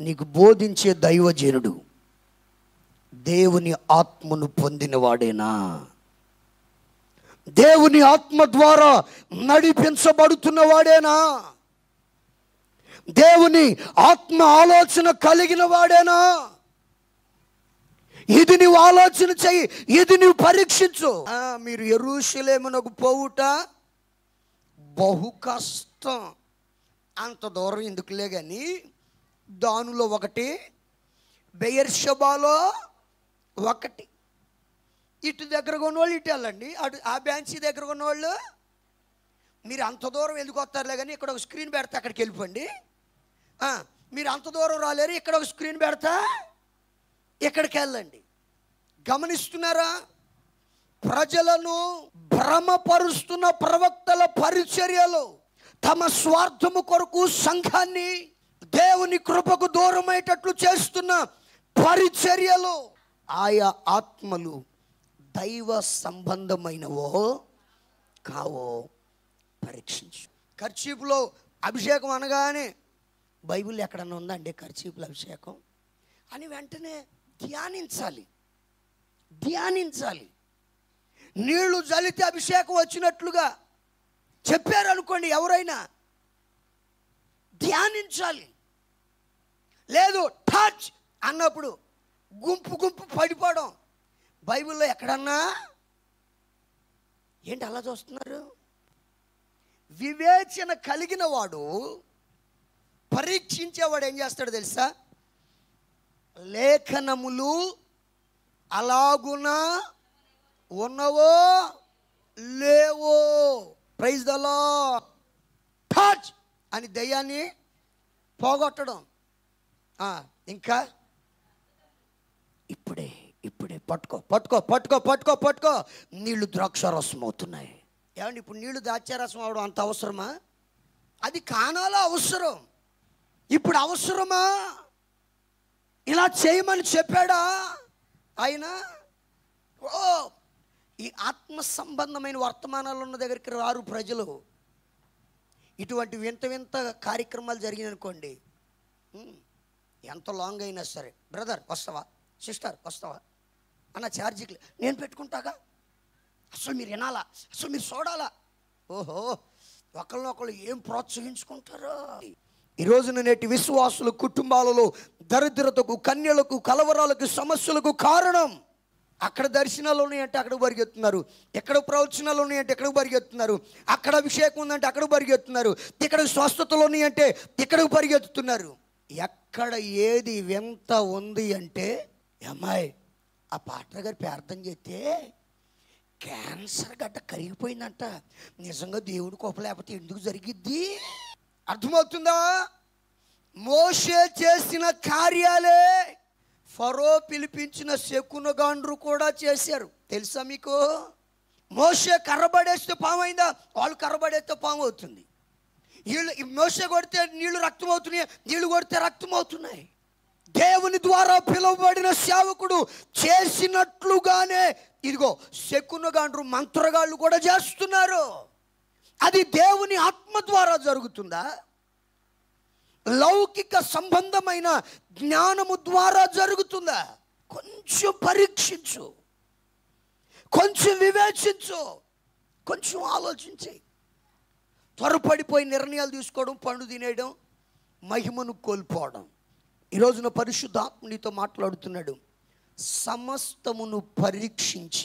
నీకు బోధించే దైవజనుడు దేవుని ఆత్మను పొందినవాడేనా దేవుని ఆత్మ ద్వారా నడిపించబడుతున్నవాడేనా దేవుని ఆత్మ ఆలోచన కలిగిన వాడేనా ఇది నీవు ఆలోచన చెయ్యి ఇది నీవు పరీక్షించు ఆ, మీరు ఎరుషలేమునకు పోవుట బహు కష్టం అంత దూరం ఎందుకులే కానీ దానిలో ఒకటి బెయర్షబాలో ఒకటి ఇటు దగ్గర ఉన్నవాళ్ళు ఇటు వెళ్ళండి అటు ఆ బ్యాంచీ దగ్గర ఉన్నవాళ్ళు మీరు అంత దూరం ఎందుకు వస్తారులే కానీ ఇక్కడ ఒక స్క్రీన్ పెడతా అక్కడికి వెళ్ళిపోండి ఆ, మీరు అంత దూరం రాలేరు ఇక్కడ ఒక స్క్రీన్ పెడతా ఇక్కడికి వెళ్ళండి గమనిస్తున్నారా ప్రజలను భ్రమపరుస్తున్న ప్రవక్తల పరిచర్యలు తమ స్వార్థము కొరకు సంఘాన్ని దేవుని కృపకు దూరమయ్యేటట్లు చేస్తున్న పరిచర్యలు ఆయా ఆత్మలు దైవ సంబంధమైనవో కావో పరీక్షించు ఖర్చీపులో అభిషేకం అనగానే బైబిల్ ఎక్కడన్నా ఉందండి ఖర్చీపుల అభిషేకం అని వెంటనే ధ్యానించాలి ధ్యానించాలి నీళ్లు జలితే అభిషేకం వచ్చినట్లుగా చెప్పారనుకోండి ఎవరైనా ధ్యానించాలి లేదు టచ్ అన్నప్పుడు గుంపు గుంపు పడిపోవడం బైబిల్లో ఎక్కడన్నా ఏంటి అలా చూస్తున్నారు వివేచన కలిగిన వాడు పరీక్షించేవాడు ఏం చేస్తాడు తెలుసా లేఖనములు అలాగునా ఉన్నవో లేవో ప్రైజ్ దలో టచ్ అని దయ్యాన్ని పోగొట్టడం ఆ, ఇంకా ఇప్పుడే ఇప్పుడే పట్టుకో పట్టుకో పట్టుకో పట్టుకో పట్టుకో నీళ్లు ద్రాక్షారసం అవుతున్నాయి ఏమండి ఇప్పుడు నీళ్లు ద్రాక్షారసం అవడం అంత అవసరమా అది కానాలో అవసరం ఇప్పుడు అవసరమా ఇలా చేయమని చెప్పాడా ఆయన ఓ ఈ ఆత్మ సంబంధమైన వర్తమానాలు ఉన్న దగ్గరికి రారు ప్రజలు ఇటువంటి వింత వింత కార్యక్రమాలు జరిగినాయనుకోండి ఉమ్, ఎంత లాంగ్ అయినా సరే బ్రదర్ వస్తావా సిస్టర్ వస్తావా అన్న ఛార్జీకి నేను పెట్టుకుంటాగా అసలు మీరు వినాలా అసలు మీరు చూడాలా ఓహో ఒకళ్ళనొకళ్ళు ఏం ప్రోత్సహించుకుంటారో ఈ రోజున నేటి విశ్వాసుల కుటుంబాలలో దరిద్రతకు కన్యలకు కలవరాలకు సమస్యలకు కారణం అక్కడ దర్శనాలు ఉన్నాయంటే అక్కడ పరిగెత్తున్నారు ఎక్కడ ప్రవచనాలు ఉన్నాయంటే ఎక్కడికి పరిగెత్తున్నారు అక్కడ అభిషేకం ఉందంటే అక్కడ పరిగెత్తున్నారు ఇక్కడ స్వస్థతలు ఉన్నాయంటే ఇక్కడికి పరిగెత్తుతున్నారు ఎక్కడ ఏది వింత ఉంది అంటే అమ్మాయి ఆ పాటర్ గారు ప్రార్థన చేస్తే క్యాన్సర్ గడ్డ కరిగిపోయిందంట నిజంగా దేవుడు కోప లేకపోతే ఎందుకు జరిగిద్ది అర్థమవుతుందా మోషే చేసిన కార్యాలే ఫరో పిలిపించిన శకునగాండ్రు కూడా చేశారు తెలుసా మీకు మోషే కర్రబడేస్తే పాము అయిందా వాళ్ళు కర్రబడేస్తే పాము అవుతుంది వీళ్ళు ఈ మోసే కొడితే నీళ్లు రక్తం అవుతున్నాయి నీళ్లు కొడితే రక్తం అవుతున్నాయి దేవుని ద్వారా పిలువబడిన సేవకుడు చేసినట్లుగానే ఇదిగో శకునగాండ్రు మంత్రగాళ్ళు కూడా చేస్తున్నారు అది దేవుని ఆత్మ ద్వారా జరుగుతుందా లౌకిక సంబంధమైన జ్ఞానము ద్వారా జరుగుతుందా కొంచెం పరీక్షించు కొంచెం వివేచించు కొంచెం ఆలోచించి త్వరపడిపోయి నిర్ణయాలు తీసుకోవడం పండు తినేయడం మహిమను కోల్పోవడం ఈ రోజున పరిశుద్ధాత్మ నీతో మాట్లాడుతున్నాడు సమస్తమును పరీక్షించి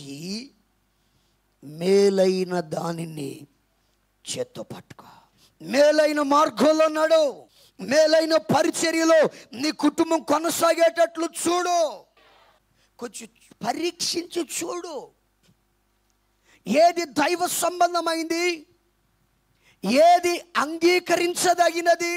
మేలైన దానిని చేత్తో పట్టుకో మేలైన మార్గంలో నడు మేలైన పరిచర్యలో నీ కుటుంబం కొనసాగేటట్లు చూడు కొంచెం పరీక్షించి చూడు ఏది దైవ సంబంధమైంది ఏది అంగీకరించదగినది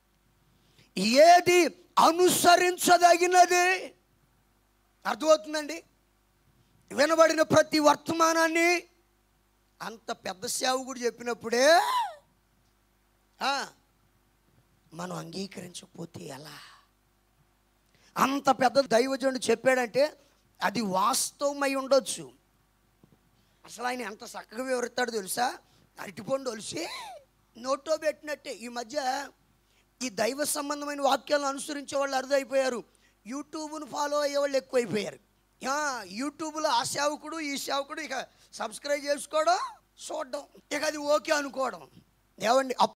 ఏది అనుసరించదగినది అర్థమవుతుందండి వినబడిన ప్రతి వర్తమానాన్ని అంత పెద్ద సేవకుడు చెప్పినప్పుడే ఆ, మనం అంగీకరించకపోతే ఎలా అంత పెద్ద దైవజనుడు చెప్పాడంటే అది వాస్తవమై ఉండొచ్చు అసలు ఆయన ఎంత చక్కగా వివరిస్తాడో తెలుసా అరటిపండు ఒలిసి నోట్లో పెట్టినట్టే ఈ మధ్య ఈ దైవ సంబంధమైన వాక్యాలను అనుసరించే వాళ్ళు అరుదైపోయారు యూట్యూబ్ను ఫాలో అయ్యే వాళ్ళు ఎక్కువైపోయారు యా, యూట్యూబ్లో ఆ సేవకుడు ఈ సేవకుడు ఇక సబ్స్క్రైబ్ చేసుకోవడం చూడడం ఇక అది ఓకే అనుకోవడం ఏమండి